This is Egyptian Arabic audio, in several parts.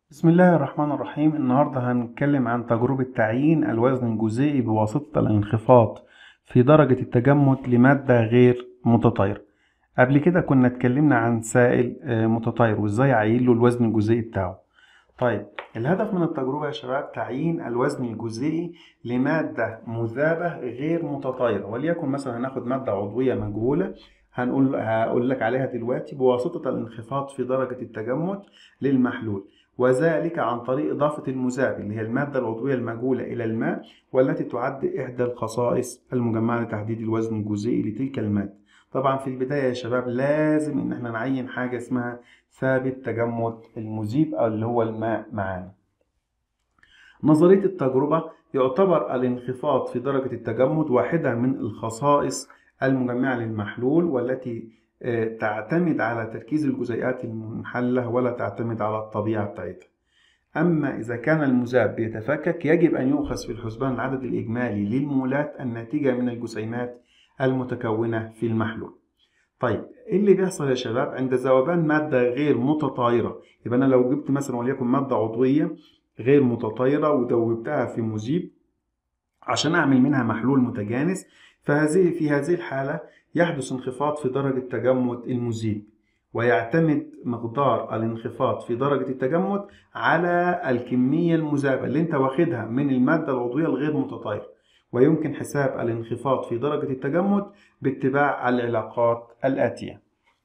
بسم الله الرحمن الرحيم النهاردة هنتكلم عن تجربة تعيين الوزن الجزيئي بواسطة الانخفاض في درجة التجمد لمادة غير متطايرة قبل كده كنا اتكلمنا عن سائل آه، متطاير وازاي اعين له الوزن الجزيئي بتاعه طيب الهدف من التجربة يا شباب تعيين الوزن الجزيئي لمادة مذابة غير متطايرة وليكن مثلا هناخد مادة عضوية مجهولة هنقول هقول لك عليها دلوقتي بواسطة الانخفاض في درجة التجمد للمحلول وذلك عن طريق إضافة المذاب اللي هي المادة العضوية المجهولة إلى الماء والتي تعد إحدى الخصائص المجمعة لتحديد الوزن الجزيئي لتلك المادة طبعا في البداية يا شباب لازم إن احنا نعين حاجة اسمها ثابت تجمد المذيب أو اللي هو الماء معانا نظرية التجربة يعتبر الانخفاض في درجة التجمد واحدة من الخصائص المجمعة للمحلول والتي آه، تعتمد على تركيز الجزيئات المنحلة ولا تعتمد على الطبيعة بتاعتها أما إذا كان المذاب بيتفكك يجب أن يؤخذ في الحسبان العدد الإجمالي للمولات الناتجة من الجسيمات المتكونة في المحلول طيب ايه اللي بيحصل يا شباب عند ذوبان ماده غير متطايره يبقى انا لو جبت مثلا وليكن ماده عضويه غير متطايره ودوبتها في مذيب عشان اعمل منها محلول متجانس فهذه في هذه الحاله يحدث انخفاض في درجه تجمد المذيب ويعتمد مقدار الانخفاض في درجة التجمد على الكمية المذابة اللي انت واخدها من المادة العضوية الغير متطايرة ويمكن حساب الانخفاض في درجة التجمد باتباع العلاقات الآتية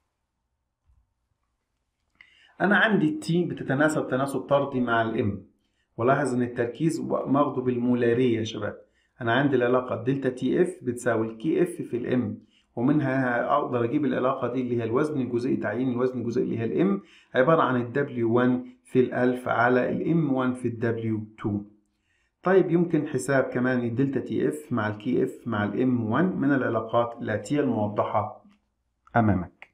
أنا عندي التي بتتناسب تناسب طردي مع الإم ولاحظ إن التركيز ماخده بالمولارية يا شباب أنا عندي العلاقة دلتا تي اف بتساوي الكي اف في الإم ومنها أقدر أجيب العلاقة دي اللي هي الوزن الجزيئي تعيين الوزن الجزيئي اللي هي الإم عبارة عن الدبليو 1 في الألف على الإم 1 في الدبليو 2 طيب يمكن حساب كمان الدلتا تي اف مع الكي اف مع الام 1 من العلاقات الآتية الموضحة أمامك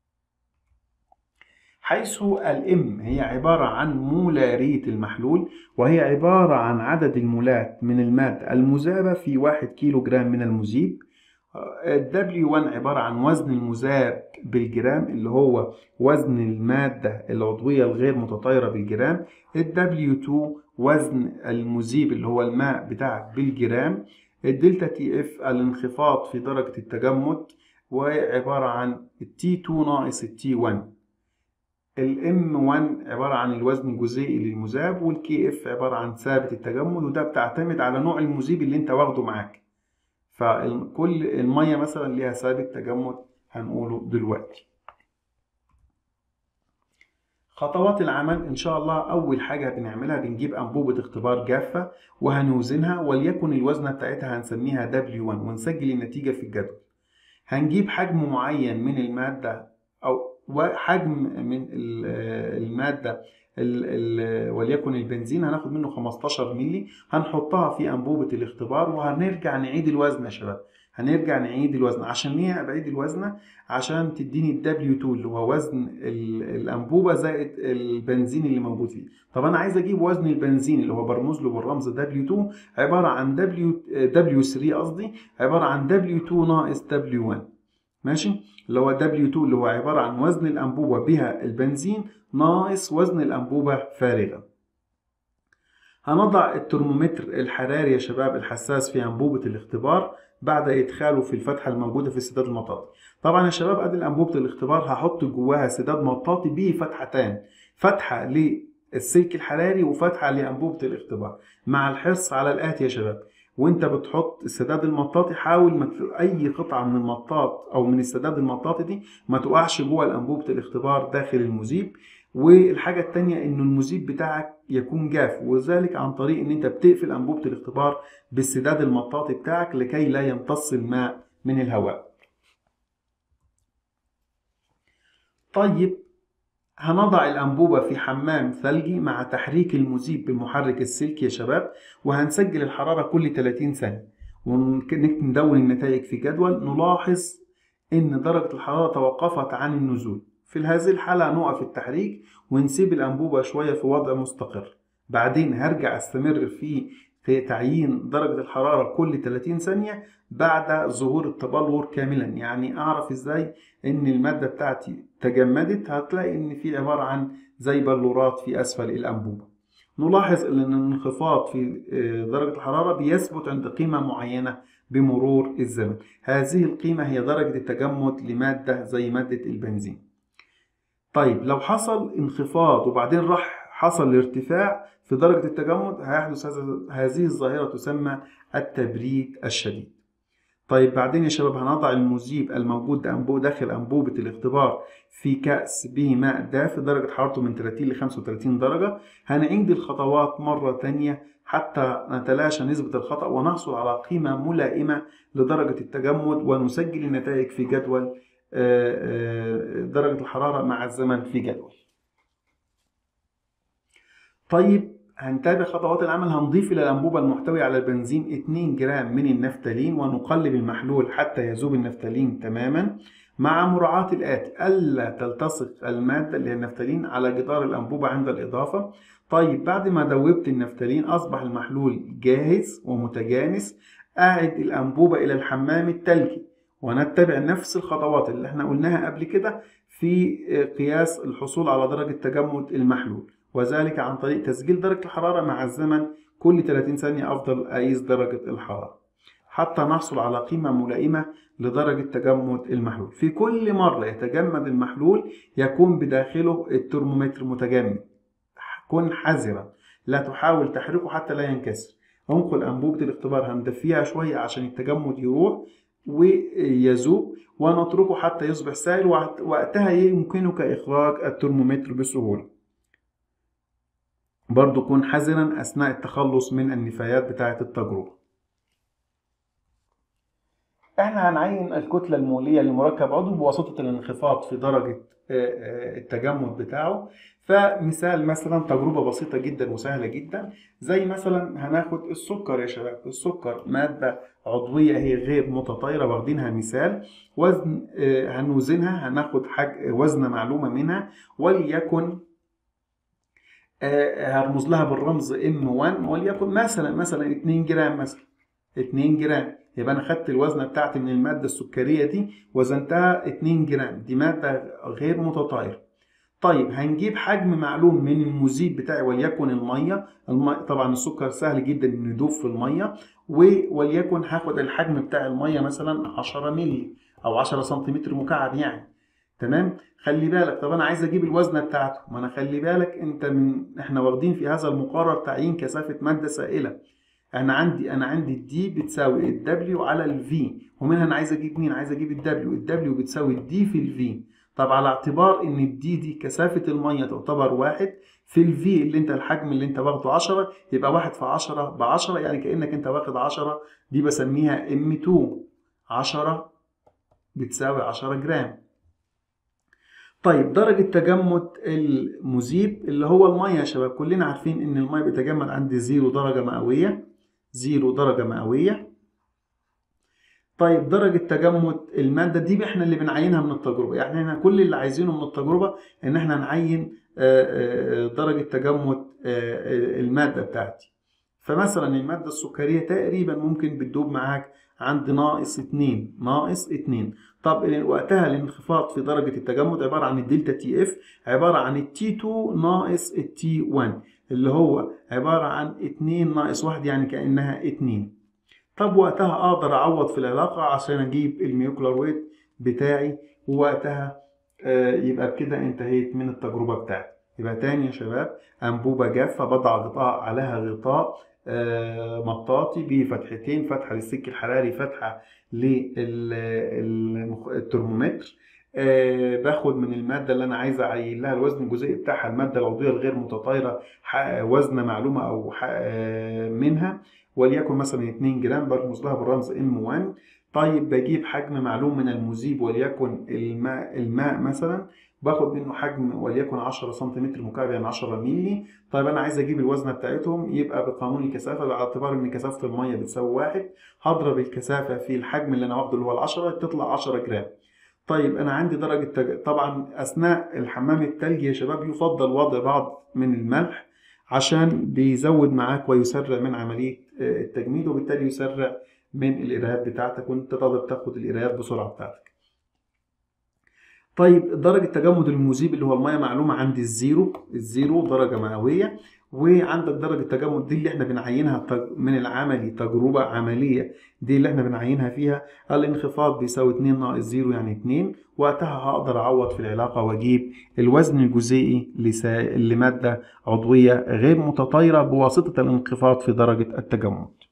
حيث الام هي عبارة عن مولارية المحلول وهي عبارة عن عدد المولات من المادة المذابة في 1 كيلو جرام من المذيب الدبليو 1 عبارة عن وزن المذاب بالجرام اللي هو وزن المادة العضوية الغير متطايرة بالجرام الدبليو 2 وزن المذيب اللي هو الماء بتاعك بالجرام الدلتا تي اف الانخفاض في درجة التجمد وعبارة عن التي 2 ناقص التي 1 الام 1 عبارة عن الوزن الجزيئي للمذاب والكي اف عبارة عن ثابت التجمد وده بتعتمد على نوع المذيب اللي انت واخده معاك فكل المية مثلا ليها ثابت تجمد هنقوله دلوقتي خطوات العمل ان شاء الله اول حاجه بنعملها بنجيب انبوبه اختبار جافه وهنوزنها وليكن الوزنه بتاعتها هنسميها W1 ونسجل النتيجه في الجدول هنجيب حجم معين من الماده او حجم من الماده ال ال وليكن البنزين هناخد منه 15 مللي هنحطها في انبوبه الاختبار وهنرجع نعيد الوزن يا شباب هنرجع نعيد الوزن عشان ايه بعيد الوزنه عشان تديني الدبليو 2 اللي هو وزن الانبوبه زائد البنزين اللي موجود فيه طب انا عايز اجيب وزن البنزين اللي هو برمز له بالرمز دبليو 2 عباره عن دبليو دبليو 3 قصدي عباره عن دبليو 2 ناقص دبليو 1 ماشي اللي هو دبليو 2 اللي هو عباره عن وزن الانبوبه بها البنزين ناقص وزن الانبوبه فارغه هنضع الترمومتر الحراري يا شباب الحساس في انبوبه الاختبار بعد ادخاله في الفتحه الموجوده في السداد المطاطي طبعا يا شباب ادي انبوبه الاختبار هحط جواها سداد مطاطي به فتحتان فتحه للسلك الحراري وفتحه لانبوبه الاختبار مع الحرص على الاتي يا شباب وانت بتحط السداد المطاطي حاول ما اي قطعه من المطاط او من السداد المطاطي دي ما تقعش جوه انبوبه الاختبار داخل المذيب والحاجة التانية إنه المذيب بتاعك يكون جاف وذلك عن طريق إن أنت بتقفل أنبوبة الاختبار بالسداد المطاطي بتاعك لكي لا يمتص الماء من الهواء. طيب هنضع الأنبوبة في حمام ثلجي مع تحريك المذيب بمحرك السلك يا شباب وهنسجل الحرارة كل 30 ثانية وندون النتائج في جدول نلاحظ إن درجة الحرارة توقفت عن النزول في هذه الحالة هنوقف التحريك ونسيب الأنبوبة شوية في وضع مستقر بعدين هرجع استمر في تعيين درجة الحرارة كل 30 ثانية بعد ظهور التبلور كاملا يعني أعرف إزاي إن المادة بتاعتي تجمدت هتلاقي إن في عبارة عن زي بلورات في أسفل الأنبوبة نلاحظ أن الانخفاض في درجة الحرارة بيثبت عند قيمة معينة بمرور الزمن هذه القيمة هي درجة التجمد لمادة زي مادة البنزين طيب لو حصل انخفاض وبعدين راح حصل ارتفاع في درجة التجمد هيحدث هذه الظاهرة تسمى التبريد الشديد طيب بعدين يا شباب هنضع المذيب الموجود داخل أنبوبة الاختبار في كأس به ماء دافئ درجة حرارته من 30 ل 35 درجة هنعيد الخطوات مرة تانية حتى نتلاشى نسبة الخطأ ونحصل على قيمة ملائمة لدرجة التجمد ونسجل النتائج في جدول درجة الحرارة مع الزمن في جدول طيب هنتابع خطوات العمل هنضيف إلى الأنبوبة المحتوية على البنزين 2 جرام من النفتالين ونقلب المحلول حتى يذوب النفتالين تماما مع مراعاة الآتي ألا تلتصق المادة اللي هي النفتالين على جدار الأنبوبة عند الإضافة طيب بعد ما دوبت النفتالين أصبح المحلول جاهز ومتجانس أعد الأنبوبة إلى الحمام التلجي ونتبع نفس الخطوات اللي احنا قلناها قبل كده في قياس الحصول على درجة تجمد المحلول وذلك عن طريق تسجيل درجة الحرارة مع الزمن كل 30 ثانية أفضل أقيس درجة الحرارة حتى نحصل على قيمة ملائمة لدرجة تجمد المحلول في كل مرة يتجمد المحلول يكون بداخله الترمومتر متجمد كن حذرا لا تحاول تحركه حتى لا ينكسر انقل أنبوبة الاختبار هندفيها شوية عشان التجمد يروح ويذوب ونتركه حتى يصبح سائل وقتها يمكنك إخراج الترمومتر بسهولة برضو كن حذرا أثناء التخلص من النفايات بتاعة التجربة احنا هنعين الكتلة المولية لمركب عضو بواسطة الانخفاض في درجة التجمد بتاعه فمثال مثلا تجربة بسيطة جدا وسهلة جدا زي مثلا هناخد السكر يا شباب السكر مادة عضوية هي غير متطايرة واخدينها مثال وزن هنوزنها هناخد حاج وزن معلومة منها وليكن هرمز لها بالرمز M1 وليكن مثلا مثلا 2 جرام مثلا 2 جرام يبقى انا خدت الوزنه بتاعتي من الماده السكريه دي وزنتها 2 جرام دي ماده غير متطايره طيب هنجيب حجم معلوم من المذيب بتاعي وليكن الميه المي... طبعا السكر سهل جدا انه يدوب في الميه وليكن هاخد الحجم بتاع الميه مثلا 10 مللي او 10 سنتيمتر مكعب يعني تمام خلي بالك طب انا عايز اجيب الوزنه بتاعته ما انا خلي بالك انت من احنا واخدين في هذا المقرر تعيين كثافه ماده سائله انا عندي انا عندي الدي بتساوي الدبليو على الفي ومنها انا عايز اجيب مين عايز اجيب الدبليو الدبليو بتساوي الدي في الفي طب على اعتبار ان الدي دي كثافه الميه تعتبر واحد في الفي اللي انت الحجم اللي انت واخده 10 يبقى واحد في 10 ب 10 يعني كانك انت واخد 10 دي بسميها ام 2 10 بتساوي 10 جرام طيب درجة تجمد المذيب اللي هو المية يا شباب كلنا عارفين ان المية بتجمد عند زيرو درجة مئوية زيرو درجة مئوية طيب درجة تجمد المادة دي احنا اللي بنعينها من التجربة يعني احنا كل اللي عايزينه من التجربة ان احنا نعين درجة تجمد المادة بتاعتي فمثلا المادة السكرية تقريبا ممكن بتدوب معاك عند ناقص 2 ناقص 2 طب وقتها الانخفاض في درجة التجمد عبارة عن الدلتا تي اف عبارة عن التي 2 ناقص التي 1 اللي هو عبارة عن 2 ناقص 1 يعني كأنها 2 طب وقتها أقدر أعوض في العلاقة عشان أجيب الميوكلر ويت بتاعي ووقتها يبقى بكده انتهيت من التجربة بتاعتي يبقى تاني يا شباب أنبوبة جافة بضع غطاء عليها غطاء مطاطي بفتحتين فتحة للسلك الحراري فتحة للترمومتر أه باخد من المادة اللي أنا عايز أعين لها الوزن الجزيئي بتاعها المادة العضوية الغير متطايرة وزن معلومة أو منها وليكن مثلا 2 جرام برمز لها بالرمز M1 طيب بجيب حجم معلوم من المذيب وليكن الماء الماء مثلا باخد منه حجم وليكن 10 سنتيمتر مكعب يعني 10 مللي طيب انا عايز اجيب الوزنه بتاعتهم يبقى بقانون الكثافه باعتبار ان كثافه الميه بتساوي واحد هضرب الكثافه في الحجم اللي انا واخده اللي هو ال 10 تطلع 10 جرام طيب انا عندي درجه تج... طبعا اثناء الحمام التلجي يا شباب يفضل وضع بعض من الملح عشان بيزود معاك ويسرع من عمليه التجميد وبالتالي يسرع من القرايات بتاعتك وانت تقدر تاخد القرايات بسرعه بتاعتك طيب درجة تجمد المذيب اللي هو المية معلومة عند الزيرو الزيرو درجة مئوية وعندك درجة تجمد دي اللي احنا بنعينها من العملي تجربة عملية دي اللي احنا بنعينها فيها الانخفاض بيساوي 2 ناقص 0 يعني 2 وقتها هقدر اعوض في العلاقة واجيب الوزن الجزيئي لمادة عضوية غير متطايرة بواسطة الانخفاض في درجة التجمد